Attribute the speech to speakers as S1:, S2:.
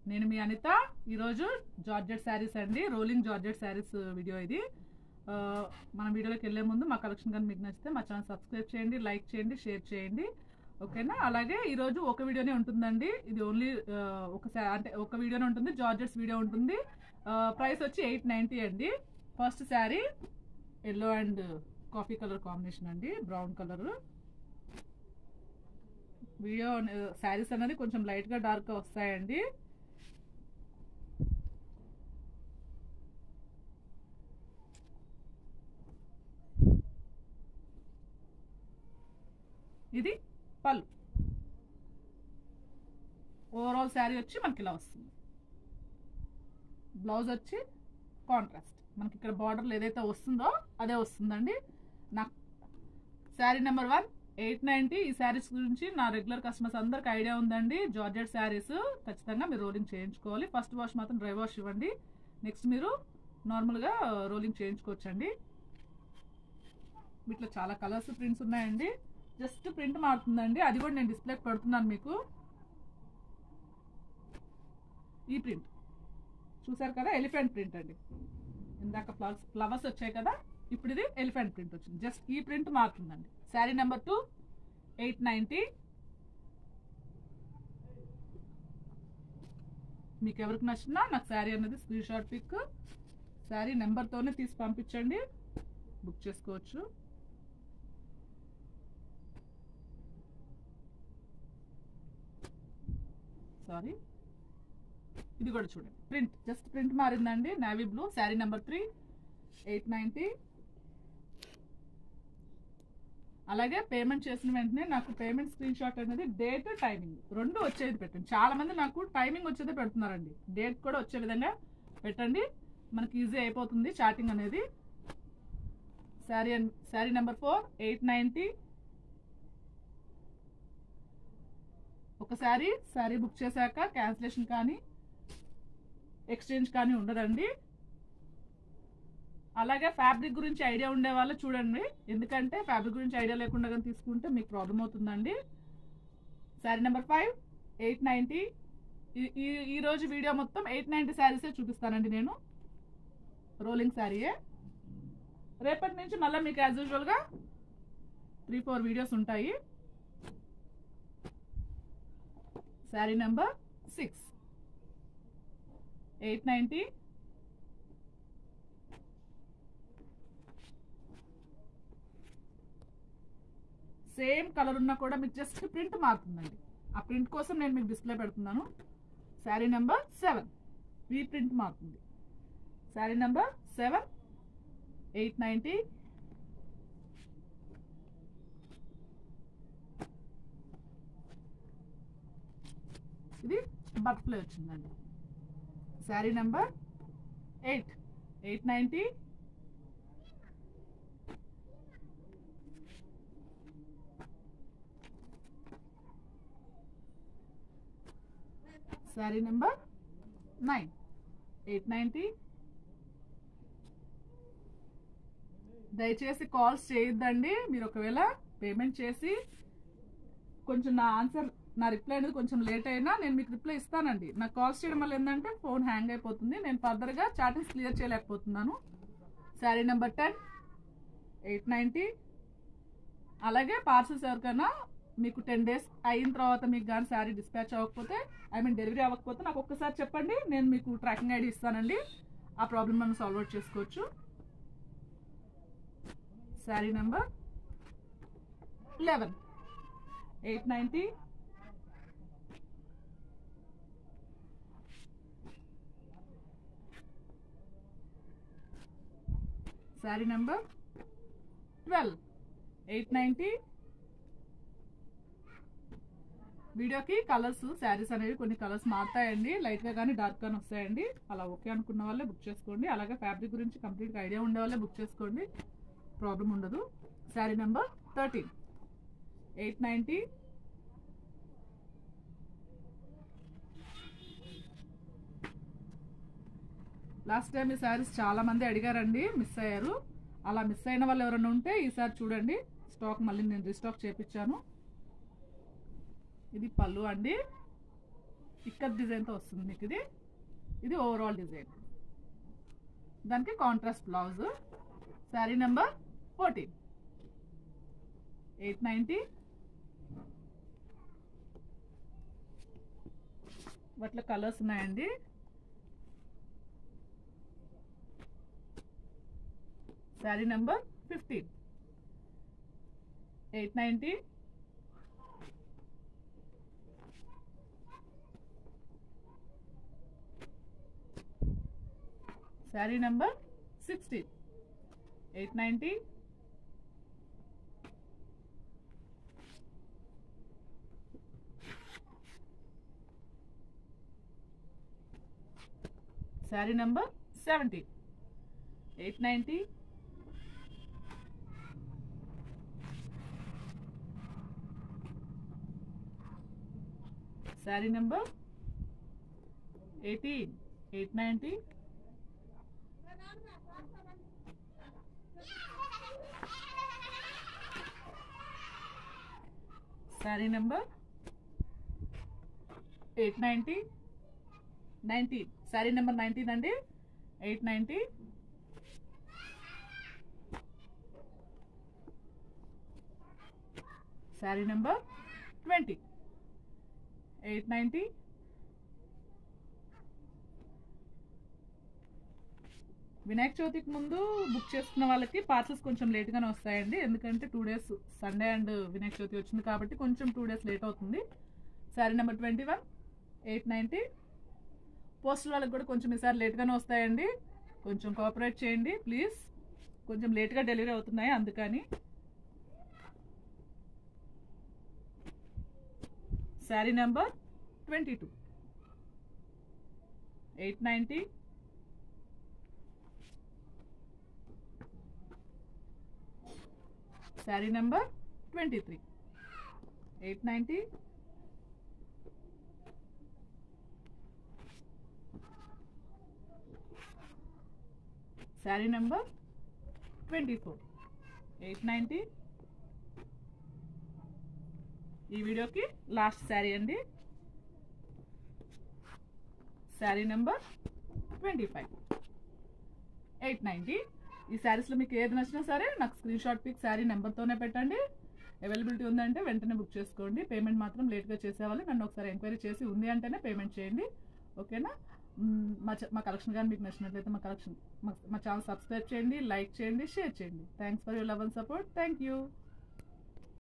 S1: నేను మీ అనిత ఈరోజు జార్జెట్ శారీస్ అండి రోలింగ్ జార్జెట్ శారీస్ వీడియో ఇది ఆ, మన వీడియోలోకి వెళ్ళే ముందు మా కలెక్షన్ కానీ మీకు నచ్చితే మా ఛానల్ సబ్స్క్రైబ్ చేయండి లైక్ చేయండి షేర్ చేయండి ఓకేనా అలాగే ఈరోజు ఒక వీడియోనే ఉంటుందండి ఇది ఓన్లీ ఒక శా- అంటే ఒక వీడియోనే ఉంటుంది జార్జెట్స్ వీడియో ఉంటుంది ప్రైస్ వచ్చి ఎయిట్ నైంటీ అండి first sari yellow and coffee colour combination అండి బ్రౌన్ కలర్ వీడియో శారీస్ అనేది కొంచెం లైట్గా డార్క్గా వస్తాయండి ఇది పళ్ళు ఓవరాల్ శారీ వచ్చి మనకి ఇలా వస్తుంది బ్లౌజ్ వచ్చి కాంట్రాస్ట్ మనకి ఇక్కడ బార్డర్లో ఏదైతే వస్తుందో అదే వస్తుందండి నాకు sari number one eight ninety ఈ శారీస్ గురించి నా రెగ్యులర్ కస్టమర్స్ అందరికి ఐడియా ఉందండి జార్జెట్ శారీస్ ఖచ్చితంగా మీరు రోలింగ్ చేయించుకోవాలి ఫస్ట్ వాష్ మాత్రం డ్రై వాష్ ఇవ్వండి నెక్స్ట్ మీరు నార్మల్గా రోలింగ్ చేయించుకోవచ్చండి వీటిలో చాలా కలర్స్ ప్రింట్స్ ఉన్నాయండి జస్ట్ ప్రింట్ మారుతుందండి అది కూడా నేను డిస్ప్లే పెడుతున్నాను మీకు ఈ ప్రింట్ చూసారు కదా ఎలిఫెంట్ ప్రింట్ అండి ఇందాక ఫ్లవర్స్ ఫ్లవర్స్ వచ్చాయి కదా ఇప్పుడు ఇది ఎలిఫెంట్ ప్రింట్ వచ్చింది జస్ట్ ఈ ప్రింట్ మారుతుందండి sari number two eight ninety మీకు ఎవరికి నచ్చినా నాకు శారీ అనేది స్క్రీన్ షాట్ పిక్ శారీ నెంబర్తోనే తీసి పంపించండి బుక్ చేసుకోవచ్చు సారీ ఇది కూడా చూడండి ప్రింట్ జస్ట్ ప్రింట్ మారిందండి navy blue sari number three eight ninety అలాగే పేమెంట్ చేసిన వెంటనే నాకు పేమెంట్ స్క్రీన్ షాట్ అనేది డేట్ టైమింగ్ రెండు వచ్చేది పెట్టండి చాలా మంది నాకు టైమింగ్ వచ్చేదే పెడుతున్నారండి డేట్ కూడా వచ్చే విధంగా పెట్టండి మనకి ఈజీ అయిపోతుంది చాటింగ్ అనేది sari sari number four eight ninety ఒకసారి శారీ బుక్ చేశాక క్యాన్సిలేషన్ కానీ ఎక్స్చేంజ్ కానీ ఉండదండి అలాగే ఫ్యాబ్రిక్ గురించి ఐడియా ఉండే వాళ్ళు చూడండి ఎందుకంటే ఫ్యాబ్రిక్ గురించి ఐడియా లేకుండా కానీ తీసుకుంటే మీకు ప్రాబ్లం అవుతుందండి sari number five eight ninety ఈ ఈ రోజు వీడియో మొత్తం ఎయిట్ నైంటీ శారీసే చూపిస్తానండి నేను రోలింగ్ శారీయే రేపటి నుంచి మళ్ళీ మీకు యాజ్ యూజువల్గా త్రీ ఫోర్ వీడియోస్ ఉంటాయి sari number six eight ninety same colour ఉన్నా కూడా మీకు జస్ట్ ప్రింట్ మారుతుందండి ఆ ప్రింట్ కోసం నేను మీకు డిస్ప్లే పెడుతున్నాను శారీ నెంబర్ సెవెన్ ఈ ప్రింట్ మారుతుంది sari number seven eight ninety ఇది బటర్ఫ్లై వచ్చిందండి sari number eight eight ninety sari number nine eight ninety దయచేసి కాల్స్ చేయొద్దండి మీరు ఒకవేళ పేమెంట్ చేసి కొంచెం నా ఆన్సర్ నా రిప్లై అనేది కొంచెం లేట్ అయినా నేను మీకు రిప్లై ఇస్తానండి నాకు కాల్స్ చేయడం వల్ల ఏంటంటే ఫోన్ హ్యాంగ్ అయిపోతుంది నేను ఫర్దర్గా చాటింగ్స్ క్లియర్ చేయలేకపోతున్నాను sari number ten eight ninety అలాగే పార్సల్స్ ఎవరికైనా మీకు టెన్ డేస్ అయిన తర్వాత మీకు కానీ శారీ డిస్పాచ్ అవ్వకపోతే ఐ మీన్ డెలివరీ అవ్వకపోతే నాకు ఒక్కసారి చెప్పండి నేను మీకు ట్రాకింగ్ ఐడి ఇస్తానండి ఆ ప్రాబ్లమ్ మనం సాల్వ్ అవుట్ చేసుకోవచ్చు sari number eleven eight ninety sari number twelve eight ninety వీడియోకి కలర్స్ శారీస్ అనేవి కొన్ని కలర్స్ మారుతాయండి లైట్గా కానీ డార్క్ కానీ వస్తాయండి అలా ఓకే అనుకున్న వాళ్ళే బుక్ చేసుకోండి అలాగే ఫ్యాబ్రిక్ గురించి కంప్లీట్గా ఐడియా ఉండే వాళ్ళే బుక్ చేసుకోండి ప్రాబ్లం ఉండదు sari number thirteen eight ninety last time ఈ శారీస్ చాలా మంది అడిగారండి మిస్ అయ్యారు అలా మిస్ అయిన వాళ్ళు ఎవరైనా ఉంటే ఈసారి చూడండి స్టాక్ మళ్ళీ నేను రీస్టాక్ చేపించాను ఇది పళ్ళు అండి ఇక్కత్ డిజైన్తో వస్తుంది మీకు ఇది ఇది ఓవరాల్ డిజైన్ దానికి contrast blouse sari number fourteen eight ninety వాటిలో కలర్స్ ఉన్నాయండి sari number fifteen eight ninety sari number sixteen eight ninety sari number seventeen eight ninety sari number eighteen eight ninety sari number eight ninety nineteen sari number nineteen అండి eight ninety sari number twenty eight ninety Vinayaka చవితికి ముందు book చేసుకున్న వాళ్ళకి parcels కొంచెం లేట్గానే వస్తాయండి ఎందుకంటే two days Sunday and Vinayaka Chavithi వచ్చింది కాబట్టి కొంచెం టూ డేస్ లేట్ అవుతుంది sari number twenty one eight ninety postal వాళ్ళకి కూడా కొంచెం ఈసారి లేట్గానే వస్తాయండి కొంచెం కోఆపరేట్ చేయండి ప్లీజ్ కొంచెం లేట్గా డెలివరీ అవుతున్నాయి అందుకని sari number twenty two eight ninety sari number twenty three eight ninety sari number twenty four eight ninety ఈ వీడియోకి లాస్ట్ శారీ అండి sari number twenty five eight ninety ఈ శారీస్లో మీకు ఏది నచ్చినా సరే నాకు స్క్రీన్ షాట్ పిక్ శారీ నెంబర్తోనే పెట్టండి అవైలబిలిటీ ఉందంటే వెంటనే బుక్ చేసుకోండి పేమెంట్ మాత్రం లేట్గా చేసేవాళ్ళు నన్ను ఒకసారి ఎంక్వైరీ చేసి ఉంది అంటేనే పేమెంట్ చేయండి ఓకేనా మ్మ్, మా చ- మా కలెక్షన్ కానీ మీకు నచ్చినట్లయితే మా కలెక్షన్ మా మా ఛానల్ సబ్స్క్రైబ్ చేయండి లైక్ చేయండి షేర్ చేయండి thanks for your love and support thank you